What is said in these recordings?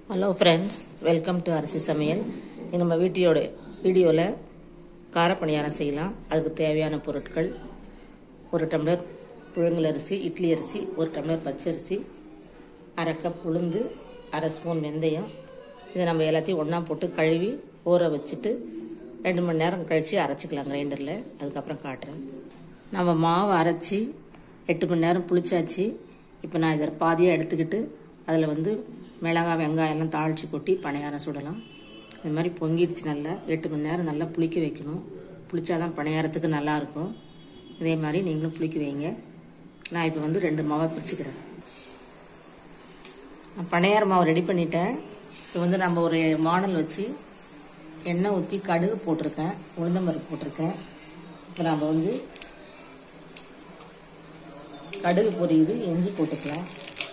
hello friends welcome to அரிசி சமையல் இது நம்ம வீட்டியோட வீடியோவில் காரப்பணியாரம் செய்யலாம் அதுக்கு தேவையான பொருட்கள் ஒரு டம்ளர் புழுங்கல் அரிசி இட்லி அரிசி ஒரு டம்ளர் பச்சரிசி அரை கப் உளுந்து அரை ஸ்பூன் வெந்தயம் இதை நம்ம எல்லாத்தையும் ஒன்றா போட்டு கழுவி ஊற வச்சுட்டு ரெண்டு மணி நேரம் கழித்து அரைச்சிக்கலாம் கிரைண்டரில் அதுக்கப்புறம் காட்டுறேன் நம்ம மாவு அரைச்சி எட்டு மணி நேரம் புளிச்சாச்சு இப்போ நான் இதை பாதியாக எடுத்துக்கிட்டு அதில் வந்து மிளகாய் வெங்காயம்லாம் தாளித்து கொட்டி பணியாரம் சுடலாம் இது மாதிரி பொங்கிடுச்சு நல்லா எட்டு மணி நேரம் நல்லா புளிக்க வைக்கணும் புளிச்சாதான் பணியாரத்துக்கு நல்லாயிருக்கும் இதே மாதிரி நீங்களும் புளிக்க வைங்க நான் இப்போ வந்து ரெண்டு மாவை பிரிச்சுக்கிறேன் நான் பணியார மாவு ரெடி பண்ணிட்டேன் இப்போ வந்து நம்ம ஒரு மாடல் வச்சு எண்ணெய் ஊற்றி கடுகு போட்டிருக்கேன் உளுந்தம்பருப்பு போட்டிருக்கேன் இப்போ நம்ம வந்து கடுகு பொரியுது இஞ்சி போட்டுக்கலாம்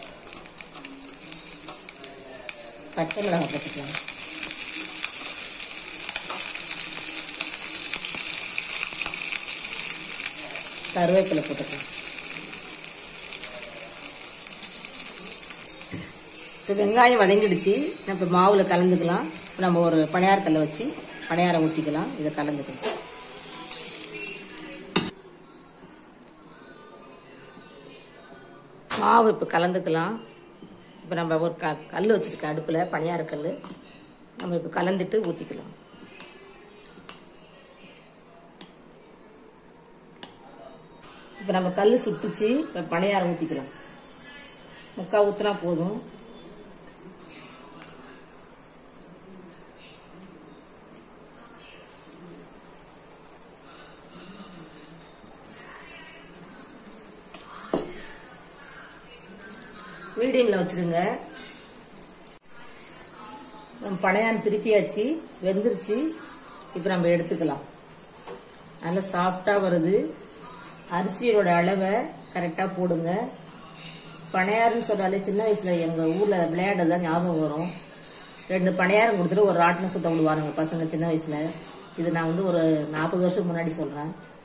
பச்சை மிளகாய் போட்டுக்கலாம் கருவேப்பிலை போட்டுக்கலாம் இப்போ வெங்காயம் வதங்கிடுச்சு இப்போ மாவில் கலந்துக்கலாம் இப்போ நம்ம ஒரு பணியார கல்லை வச்சு பணியாரம் ஊற்றிக்கலாம் இதை கலந்துக்கலாம் மாவு இப்போ கலந்துக்கலாம் இப்போ நம்ம ஒரு க கல் வச்சுருக்கேன் அடுப்பில் பணியார கல் நம்ம இப்போ கலந்துட்டு ஊற்றிக்கலாம் இப்போ நம்ம கல் சுட்டுச்சு இப்போ பணியாரம் ஊற்றிக்கலாம் முக்கால் ஊற்றினா போதும் மீடியமில் வச்சுருங்க நம்ம பனையான் திருப்பியாச்சு வெந்துருச்சு இப்போ நம்ம எடுத்துக்கலாம் நல்லா சாஃப்டாக வருது அரிசியோட அளவை கரெக்டாக போடுங்க பனையாருன்னு சொன்னாலே சின்ன வயசில் எங்கள் ஊரில் விளையாட தான் ஞாபகம் வரும் ரெண்டு பனையாரம் கொடுத்துட்டு ஒரு ராட்டினம் சுத்த விடுவாருங்க பசங்க சின்ன வயசில் இது நான் வந்து ஒரு நாற்பது வருஷத்துக்கு முன்னாடி சொல்கிறேன்